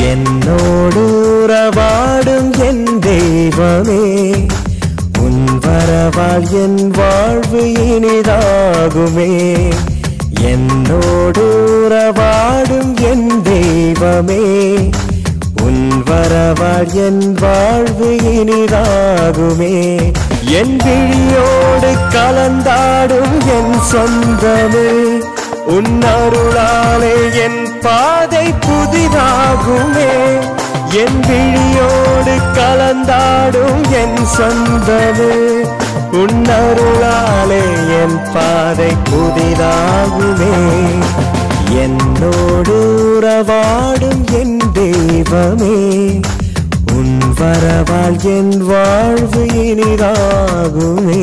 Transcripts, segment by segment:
என்னோடு உறவாடும் என் தெய்வமே உன் வரவால் என் வாழ்வு இனிதாகுமே என்னோடு உறவாடும் என் தெய்வமே உன் வரவால் என் வாழ்வு இனிதாகுமே என் விழியோடு கலந்தாடும் என் சொந்தமே உன் அருளாலே என் பாதை புதிதாகுமே என் விழியோடு கலந்தாடும் என் சொந்தமே உன் அருளாலே என் பாதை புதிதாகுமே என்னோடு உறவாடும் என் தெய்வமே உன் வரவால் என் வாழ்வு இனிதாகுமே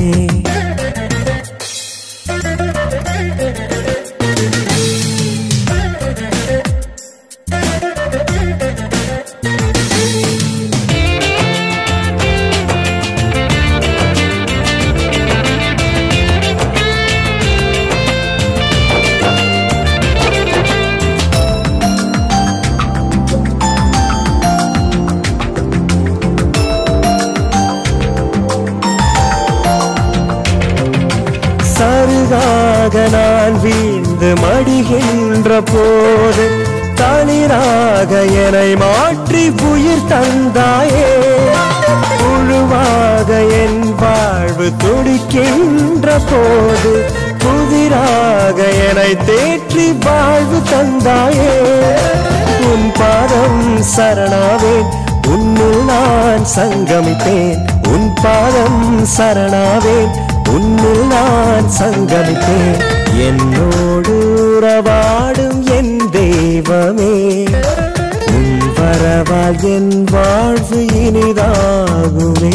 சருகாக நான் வீழ்ந்து மடிகின்ற போது தளிராக என்னை மாற்றி உயிர் தந்தாயே புழுவாக என் வாழ்வு துடிக்கின்ற போது புதிராக என்னை தேற்றி வாழ்வு தந்தாயே உன் பாதம் சரணாவேன் உன்னில் நான் சங்கமித்தேன் உன் பாதம் சரணாவேன் உன்னில் நான் சங்கமித்தேன் என்னோடு உறவாடும் என் தெய்வமே உன் வரவால் என் வாழ்வு இனிதாகுமே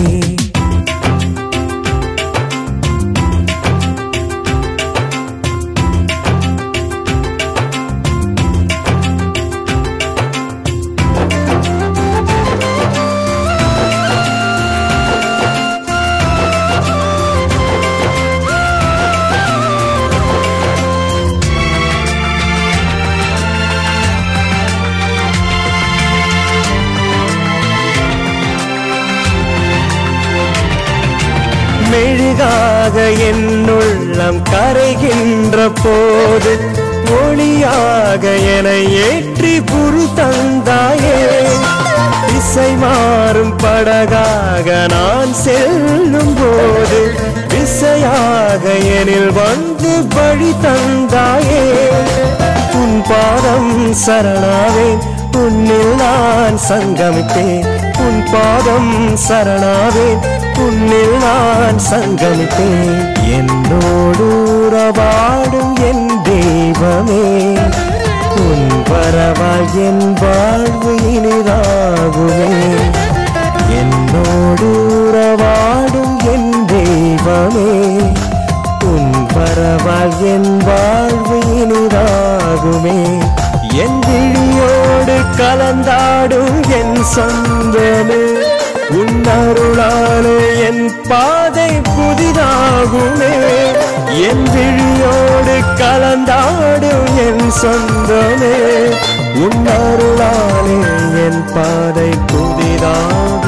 மெழுகாக என் உள்ளம் கரைகின்ற போது ஒளியாக என ஏற்றி புரு தந்தாயே திசை மாறும் படகாக நான் செல்லும் போது திசையாக எனில் வந்து வழி தந்தாயே உன் பாதம் சரணாவேன் உன்னில் நான் சங்கமித்தேன் உன் பாதம் சரணாவேன் உன்னில் நான் சங்கமித்தேன் என்னோடு உறவாடும் என் தெய்வமே உன் வரவால் என் வாழ்வு இனிதாகுமே என்னோடு உறவாடும் என் தெய்வமே உன் வரவால் என் வாழ்வு இனிதாகுமே என் விழியோடு கலந்தாடும் என் சொந்தமே உன் அருளாலே என் பாதை புதிதாகுமே என் விழியோடு கலந்தாடும் என் சொந்தமே உன் அருளாலே என் பாதை புதிதாகுமே